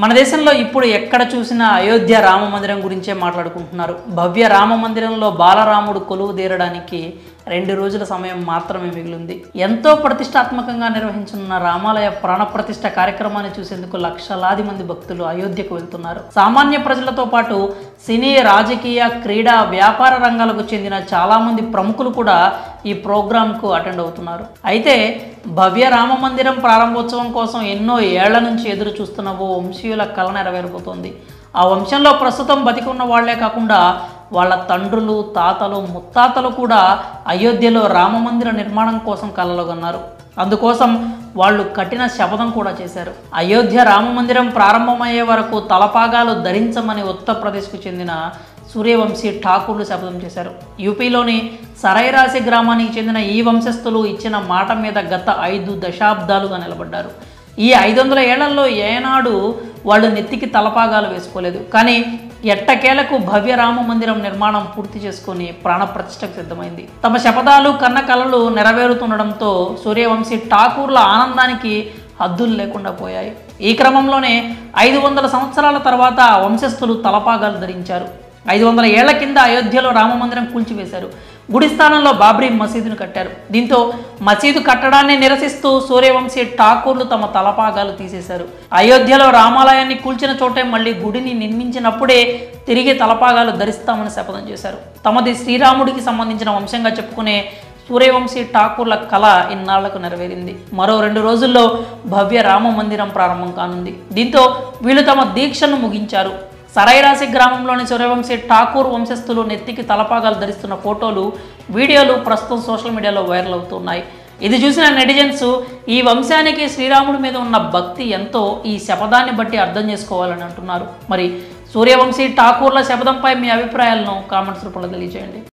మన దేశంలో ఇప్పుడు ఎక్కడ చూసినా అయోధ్య రామ మందిరం గురించే మాట్లాడుకుంటున్నారు భవ్య రామ మందిరంలో బాలరాముడు కొలువు తీరడానికి రెండు రోజుల సమయం మాత్రమే మిగిలింది ఎంతో ప్రతిష్టాత్మకంగా నిర్వహించనున్న రామాలయ ప్రాణప్రతిష్ఠ కార్యక్రమాన్ని చూసేందుకు లక్షలాది మంది భక్తులు అయోధ్యకు వెళ్తున్నారు సామాన్య ప్రజలతో పాటు సినీ రాజకీయ క్రీడా వ్యాపార రంగాలకు చెందిన చాలా మంది ప్రముఖులు కూడా ఈ ప్రోగ్రాంకు అటెండ్ అవుతున్నారు అయితే భవ్య రామ మందిరం ప్రారంభోత్సవం కోసం ఎన్నో ఏళ్ల నుంచి ఎదురు చూస్తున్న ఓ వంశీయుల కళ నెరవేరబోతోంది ఆ వంశంలో ప్రస్తుతం బతికి ఉన్న వాళ్లే కాకుండా వాళ్ళ తండ్రులు తాతలు ముత్తాతలు కూడా అయోధ్యలో రామమందిర నిర్మాణం కోసం కలలుగన్నారు అందుకోసం వాళ్ళు కఠిన శపథం కూడా చేశారు అయోధ్య రామమందిరం ప్రారంభమయ్యే వరకు తలపాగాలు ధరించమని ఉత్తరప్రదేశ్కు చెందిన సూర్యవంశీ ఠాకూర్లు శపథం చేశారు యూపీలోని సరైరాసి గ్రామానికి చెందిన ఈ వంశస్థులు ఇచ్చిన మాట మీద గత ఐదు దశాబ్దాలుగా నిలబడ్డారు ఈ ఐదు వందల ఏళ్లలో ఏనాడు వాళ్ళు నెత్తికి తలపాగాలు వేసుకోలేదు కానీ ఎట్టకేలకు భవ్య రామ మందిరం నిర్మాణం పూర్తి చేసుకొని ప్రాణప్రతిష్టకు సిద్ధమైంది తమ శపథాలు కన్న కలలు నెరవేరుతుండడంతో సూర్యవంశీ ఠాకూర్ల ఆనందానికి హద్దులు లేకుండా పోయాయి ఈ క్రమంలోనే ఐదు వందల సంవత్సరాల తర్వాత ఆ వంశస్థులు తలపాగాలు ధరించారు ఐదు వందల ఏళ్ల కింద అయోధ్యలో రామమందిరం కూల్చివేశారు గుడి స్థానంలో బాబ్రీ మసీదును కట్టారు దీంతో మసీదు కట్టడాన్ని నిరసిస్తూ సూర్యవంశీ ఠాకూర్లు తమ తలపాగాలు తీసేశారు అయోధ్యలో రామాలయాన్ని కూల్చిన చోటే మళ్ళీ గుడిని నిర్మించినప్పుడే తిరిగి తలపాగాలు ధరిస్తామని శపథం చేశారు తమది శ్రీరాముడికి సంబంధించిన వంశంగా చెప్పుకునే సూర్యవంశీ ఠాకూర్ల కళ ఇన్నాళ్లకు నెరవేరింది మరో రెండు రోజుల్లో భవ్య రామ మందిరం ప్రారంభం కానుంది దీంతో వీళ్ళు తమ దీక్షను ముగించారు సరైరాసి గ్రామంలోని సూర్యవంశీ ఠాకూర్ వంశస్థులు నెత్తికి తలపాగాలు ధరిస్తున్న ఫోటోలు వీడియోలు ప్రస్తుతం సోషల్ మీడియాలో వైరల్ అవుతున్నాయి ఇది చూసిన నెటిజన్స్ ఈ వంశానికి శ్రీరాముడి మీద ఉన్న భక్తి ఎంతో ఈ శపథాన్ని బట్టి అర్థం చేసుకోవాలని అంటున్నారు మరి సూర్యవంశీ ఠాకూర్ల శపథంపై మీ అభిప్రాయాలను కామెంట్స్ రూపంలో తెలియజేయండి